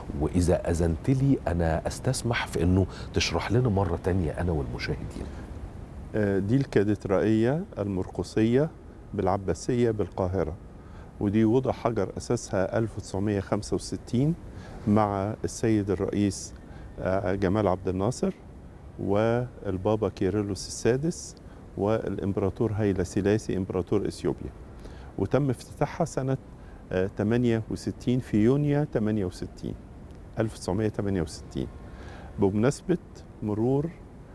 واذا اذنت لي انا استسمح في انه تشرح لنا مره تانية انا والمشاهدين آه، دي الكاتدرائية المرقسية بالعباسية بالقاهرة ودي وضع حجر أساسها 1965 مع السيد الرئيس آه، جمال عبد الناصر والبابا كيرلس السادس والإمبراطور هيلا سيلاسي إمبراطور إثيوبيا وتم افتتاحها سنة آه، 68 في يونيو 68 1968 بمناسبة مرور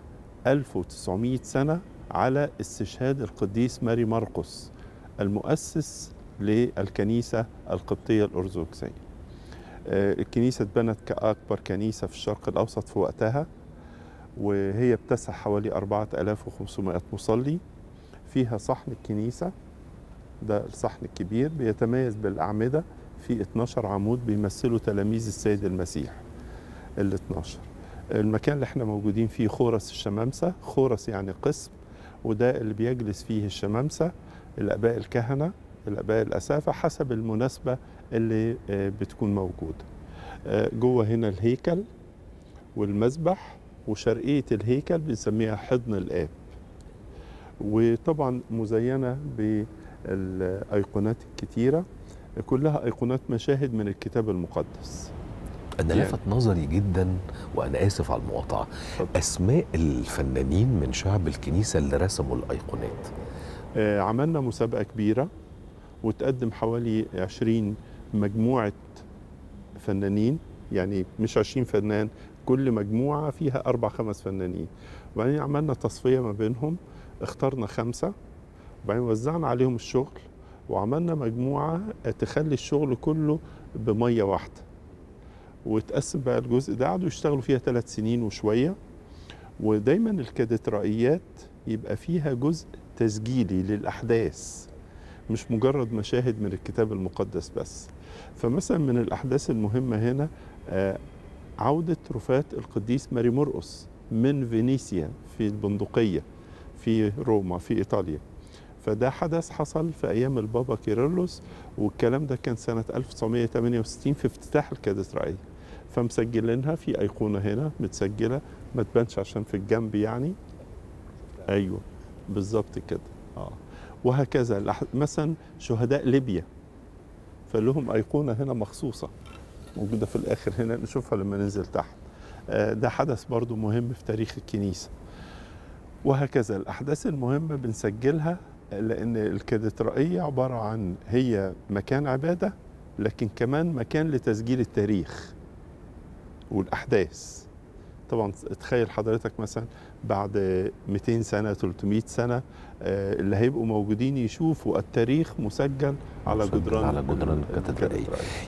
1900 سنة على استشهاد القديس ماري مرقس المؤسس للكنيسة القبطية الأرثوذكسية آه، الكنيسة اتبنت كأكبر كنيسة في الشرق الأوسط في وقتها وهي بتسع حوالي 4500 مصلي فيها صحن الكنيسة ده الصحن الكبير بيتميز بالأعمدة في 12 عمود بيمثلوا تلاميذ السيد المسيح ال 12 المكان اللي احنا موجودين فيه خورس الشمامسة خورس يعني قسم وده اللي بيجلس فيه الشمامسة الآباء الكهنة الآباء الأسافة حسب المناسبة اللي آه، بتكون موجودة آه، جوه هنا الهيكل والمذبح وشرقية الهيكل بنسميها حضن الآب وطبعا مزينة بالأيقونات الكتيرة كلها أيقونات مشاهد من الكتاب المقدس انا يعني- لفت نظري جدا وانا اسف على المقاطعه اتفضل. اسماء الفنانين من شعب الكنيسه اللي رسموا الايقونات آه، عملنا مسابقة كبيرة وتقدم حوالي 20 مجموعة فنانين يعني مش 20 فنان كل مجموعة فيها أربع خمس فنانين وبعدين عملنا تصفية ما بينهم اخترنا خمسة وبعدين وزعنا عليهم الشغل وعملنا مجموعة تخلي الشغل كله بمية واحدة وتقسم بقى الجزء ده قعدوا يشتغلوا فيها ثلاث سنين وشوية ودايما الكاتدرائيات يبقى فيها جزء تسجيلي للأحداث مش مجرد مشاهد من الكتاب المقدس بس فمثلا من الأحداث المهمة هنا آه، عودة رفاة القديس ماري مرقس من فينيسيا في البندقية في روما في إيطاليا فده حدث حصل في أيام البابا كيرلس والكلام ده كان سنة 1968 في افتتاح الكاتدرائية فمسجلينها في أيقونة هنا متسجلة ما تبانش عشان في الجنب يعني أيوه بالظبط كده اه وهكذا الأح- مثلا شهداء ليبيا فلهم أيقونة هنا مخصوصة موجودة في الآخر هنا نشوفها لما ننزل تحت آه، ده حدث برضو مهم في تاريخ الكنيسة وهكذا الأحداث المهمة بنسجلها لأن الكاتدرائية عبارة عن هي مكان عبادة لكن كمان مكان لتسجيل التاريخ والأحداث طبعا تخيل حضرتك مثلا بعد 200 سنة 300 سنة آه، اللي هيبقوا موجودين يشوفوا التاريخ مسجل على مسجل جدران على جدران الكاتدرائية.